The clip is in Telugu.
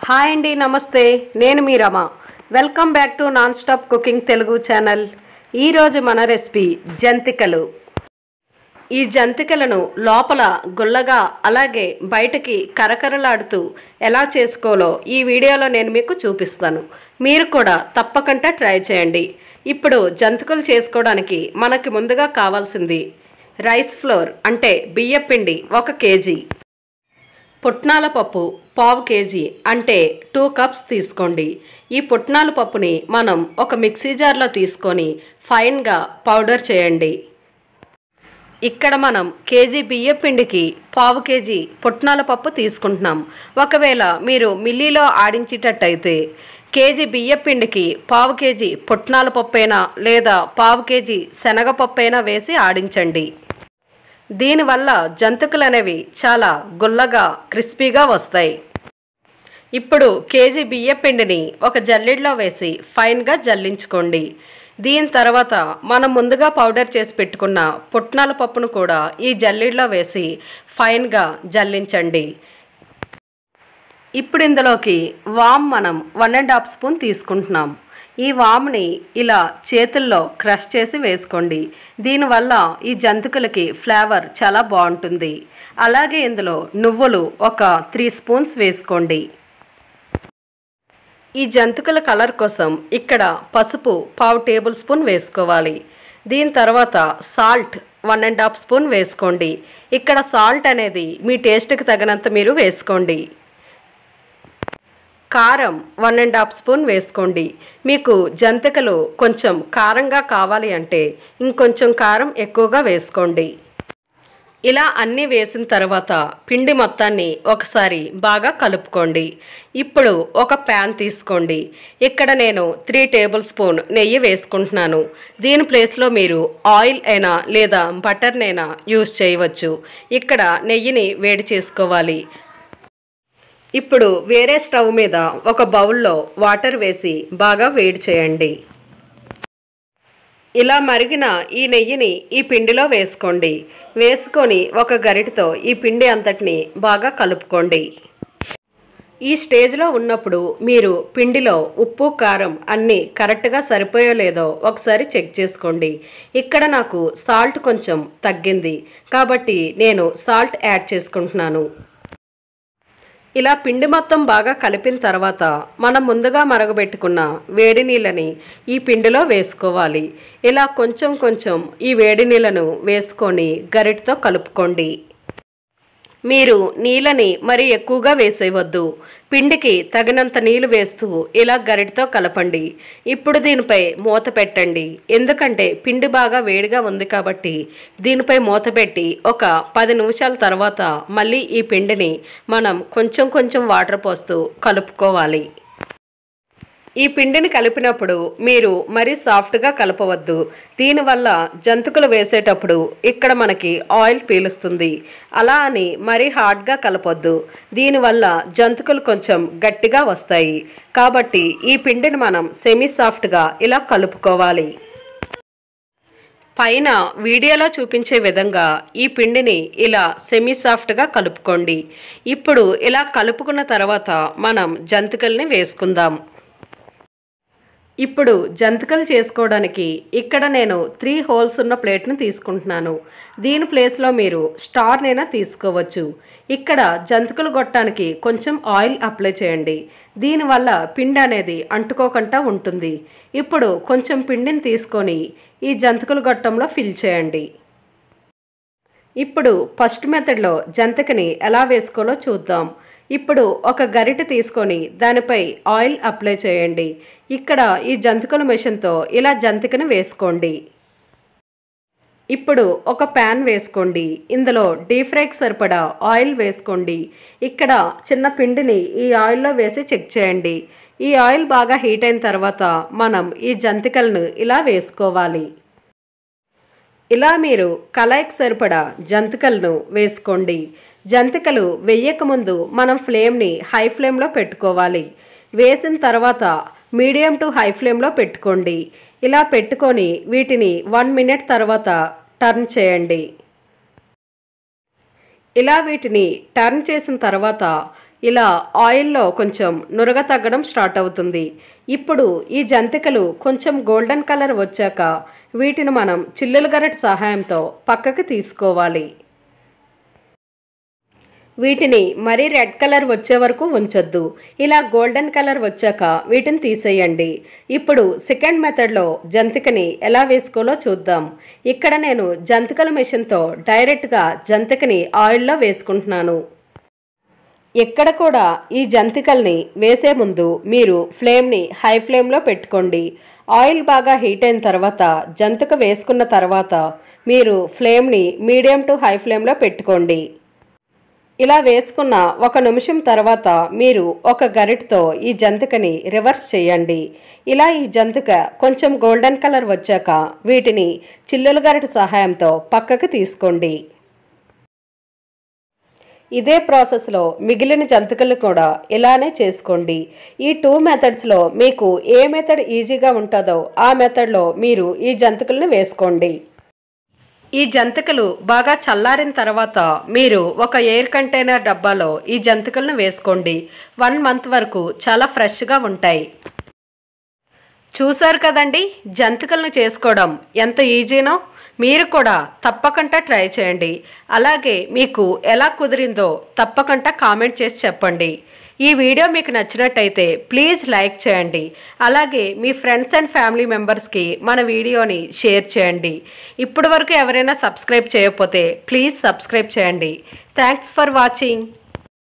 హాయ్ అండి నమస్తే నేను మీ Rama welcome back to non stop cooking Telugu channel ఈరోజు మన రెసిపీ జంతికలు ఈ జంతికలను లోపల గుల్లగా అలాగే బయటకి కరకరలాడుతూ ఎలా చేసుకోవాలో ఈ వీడియోలో నేను మీకు చూపిస్తాను మీరు కూడా తప్పకుండా ట్రై చేయండి ఇప్పుడు జంతికలు చేసుకోవడానికి మనకి ముందుగా కావాల్సింది రైస్ ఫ్లోర్ అంటే బియ్యపిండి ఒక కేజీ పుట్నాల పప్పు పావు కేజీ అంటే టూ కప్స్ తీసుకోండి ఈ పుట్నాల పప్పుని మనం ఒక మిక్సీ జార్లో తీసుకొని ఫైన్గా పౌడర్ చేయండి ఇక్కడ మనం కేజీ బియ్య పిండికి పావు కేజీ పుట్నాల పప్పు తీసుకుంటున్నాం ఒకవేళ మీరు మిల్లీలో ఆడించేటట్టయితే కేజీ బియ్య పిండికి పావు కేజీ పుట్నాల పప్పైనా లేదా పావు కేజీ శనగపప్పైనా వేసి ఆడించండి దీనివల్ల జంతుకులు అనేవి చాలా గుల్లగా క్రిస్పీగా వస్తాయి ఇప్పుడు కేజీ బియ్య పిండిని ఒక జల్లెడలో వేసి ఫైన్గా జల్లించుకోండి దీని తర్వాత మనం ముందుగా పౌడర్ చేసి పెట్టుకున్న పుట్నాల పప్పును కూడా ఈ జల్లెడలో వేసి ఫైన్గా జల్లించండి ఇప్పుడు ఇందులోకి వామ్ మనం వన్ అండ్ హాఫ్ స్పూన్ తీసుకుంటున్నాం ఈ వామ్ని ఇలా చేతుల్లో క్రష్ చేసి వేసుకోండి దీనివల్ల ఈ జంతికలకి ఫ్లేవర్ చాలా బాగుంటుంది అలాగే ఇందులో నువ్వులు ఒక త్రీ స్పూన్స్ వేసుకోండి ఈ జంతికల కలర్ కోసం ఇక్కడ పసుపు పావు టేబుల్ స్పూన్ వేసుకోవాలి దీని తర్వాత salt one and half spoon వేసుకోండి ఇక్కడ సాల్ట్ అనేది మీ టేస్ట్కి తగినంత మీరు వేసుకోండి కారం వన్ అండ్ హాఫ్ స్పూన్ వేసుకోండి మీకు జంతికలు కొంచెం కారంగా కావాలి అంటే ఇంకొంచెం కారం ఎక్కువగా వేసుకోండి ఇలా అన్నీ వేసిన తర్వాత పిండి మొత్తాన్ని ఒకసారి బాగా కలుపుకోండి ఇప్పుడు ఒక ప్యాన్ తీసుకోండి ఇక్కడ నేను త్రీ టేబుల్ స్పూన్ నెయ్యి వేసుకుంటున్నాను దీని ప్లేస్లో మీరు ఆయిల్ అయినా లేదా బటర్నైనా యూస్ చేయవచ్చు ఇక్కడ నెయ్యిని వేడి చేసుకోవాలి ఇప్పుడు వేరే స్టవ్ మీద ఒక బౌల్లో వాటర్ వేసి బాగా వేడి చేయండి ఇలా మరిగిన ఈ నెయ్యిని ఈ పిండిలో వేసుకోండి వేసుకొని ఒక గరిటతో ఈ పిండి అంతటిని బాగా కలుపుకోండి ఈ స్టేజ్లో ఉన్నప్పుడు మీరు పిండిలో ఉప్పు కారం అన్నీ కరెక్ట్గా సరిపోయో లేదో ఒకసారి చెక్ చేసుకోండి ఇక్కడ నాకు సాల్ట్ కొంచెం తగ్గింది కాబట్టి నేను సాల్ట్ యాడ్ చేసుకుంటున్నాను ఇలా పిండి మొత్తం బాగా కలిపిన తర్వాత మనం ముందుగా మరగబెట్టుకున్న వేడి నీళ్ళని ఈ పిండిలో వేసుకోవాలి ఇలా కొంచెం కొంచెం ఈ వేడి నీళ్ళను వేసుకొని గరిటతో కలుపుకోండి మీరు నీళ్ళని మరి ఎక్కువగా వేసేయవద్దు పిండికి తగినంత నీళ్లు వేస్తూ ఇలా గరిటతో కలపండి ఇప్పుడు దీనిపై మూత పెట్టండి ఎందుకంటే పిండి బాగా వేడిగా ఉంది కాబట్టి దీనిపై మూత పెట్టి ఒక పది నిమిషాల తర్వాత మళ్ళీ ఈ పిండిని మనం కొంచెం కొంచెం వాటర్ పోస్తూ కలుపుకోవాలి ఈ పిండిని కలిపినప్పుడు మీరు మరీ సాఫ్ట్గా కలపవద్దు దీనివల్ల జంతుకులు వేసేటప్పుడు ఇక్కడ మనకి ఆయిల్ పీలుస్తుంది అలా అని మరీ హార్డ్గా కలపొద్దు దీనివల్ల జంతుకులు కొంచెం గట్టిగా వస్తాయి కాబట్టి ఈ పిండిని మనం సెమీ సాఫ్ట్గా ఇలా కలుపుకోవాలి పైన వీడియోలో చూపించే విధంగా ఈ పిండిని ఇలా సెమీ సాఫ్ట్గా కలుపుకోండి ఇప్పుడు ఇలా కలుపుకున్న తర్వాత మనం జంతికల్ని వేసుకుందాం ఇప్పుడు జంతికలు చేసుకోవడానికి ఇక్కడ నేను త్రీ హోల్స్ ఉన్న ప్లేట్ను తీసుకుంటున్నాను దీని ప్లేస్లో మీరు స్టార్నైనా తీసుకోవచ్చు ఇక్కడ జంతికలు కొట్టడానికి కొంచెం ఆయిల్ అప్లై చేయండి దీనివల్ల పిండి అనేది అంటుకోకుండా ఉంటుంది ఇప్పుడు కొంచెం పిండిని తీసుకొని ఈ జంతికలు గొట్టంలో ఫిల్ చేయండి ఇప్పుడు ఫస్ట్ మెథడ్లో జంతికని ఎలా వేసుకోవాలో చూద్దాం ఇప్పుడు ఒక గరిటె తీసుకొని దానిపై ఆయిల్ అప్లై చేయండి ఇక్కడ ఈ జంతికల మిషన్తో ఇలా జంతికను వేసుకోండి ఇప్పుడు ఒక ప్యాన్ వేసుకోండి ఇందులో డీప్ ఫ్రైకి సరిపడా ఆయిల్ వేసుకోండి ఇక్కడ చిన్న పిండిని ఈ ఆయిల్లో వేసి చెక్ చేయండి ఈ ఆయిల్ బాగా హీట్ అయిన తర్వాత మనం ఈ జంతికలను ఇలా వేసుకోవాలి ఇలా మీరు కళాయికి సరిపడా జంతికలను వేసుకోండి జంతికలు వెయ్యకముందు మనం ఫ్లేమ్ని హై ఫ్లేమ్లో పెట్టుకోవాలి వేసిన తర్వాత మీడియం టు హై ఫ్లేమ్లో పెట్టుకోండి ఇలా పెట్టుకొని వీటిని వన్ మినిట్ తర్వాత టర్న్ చేయండి ఇలా వీటిని టర్న్ చేసిన తర్వాత ఇలా ఆయిల్లో కొంచెం నురగ తగ్గడం స్టార్ట్ అవుతుంది ఇప్పుడు ఈ జంతికలు కొంచెం గోల్డెన్ కలర్ వచ్చాక వీటిని మనం చిల్లుల గరటి సహాయంతో పక్కకి తీసుకోవాలి వీటిని మరీ రెడ్ కలర్ వచ్చే వరకు ఉంచొద్దు ఇలా గోల్డెన్ కలర్ వచ్చాక వీటిని తీసేయండి ఇప్పుడు సెకండ్ మెథడ్లో జంతికని ఎలా వేసుకోవాలో చూద్దాం ఇక్కడ నేను జంతికల మిషన్తో డైరెక్ట్గా జంతికని ఆయిల్లో వేసుకుంటున్నాను ఎక్కడ కూడా ఈ జంతికల్ని వేసే ముందు మీరు ఫ్లేమ్ని హై ఫ్లేమ్లో పెట్టుకోండి ఆయిల్ బాగా హీట్ అయిన తర్వాత జంతిక వేసుకున్న తర్వాత మీరు ఫ్లేమ్ని మీడియం టు హై ఫ్లేమ్లో పెట్టుకోండి ఇలా వేసుకున్న ఒక నిమిషం తర్వాత మీరు ఒక గరిటతో ఈ జంతికని రివర్స్ చేయండి ఇలా ఈ జంతిక కొంచెం గోల్డెన్ కలర్ వచ్చాక వీటిని చిల్లుల గరిట సహాయంతో పక్కకి తీసుకోండి ఇదే ప్రాసెస్లో మిగిలిన జంతికలు కూడా ఇలానే చేసుకోండి ఈ టూ మెథడ్స్లో మీకు ఏ మెథడ్ ఈజీగా ఉంటుందో ఆ మెథడ్లో మీరు ఈ జంతికలను వేసుకోండి ఈ జంతికలు బాగా చల్లారిన తర్వాత మీరు ఒక ఎయిర్ కంటైనర్ డబ్బాలో ఈ జంతికలను వేసుకోండి వన్ మంత్ వరకు చాలా ఫ్రెష్గా ఉంటాయి చూశారు కదండి జంతికలను చేసుకోవడం ఎంత ఈజీనో మీరు కూడా తప్పకుండా ట్రై చేయండి అలాగే మీకు ఎలా కుదిరిందో తప్పకుండా కామెంట్ చేసి చెప్పండి ఈ వీడియో మీకు నచ్చినట్టయితే ప్లీజ్ లైక్ చేయండి అలాగే మీ ఫ్రెండ్స్ అండ్ ఫ్యామిలీ మెంబర్స్కి మన వీడియోని షేర్ చేయండి ఇప్పటి వరకు ఎవరైనా సబ్స్క్రైబ్ చేయకపోతే ప్లీజ్ సబ్స్క్రైబ్ చేయండి థ్యాంక్స్ ఫర్ వాచింగ్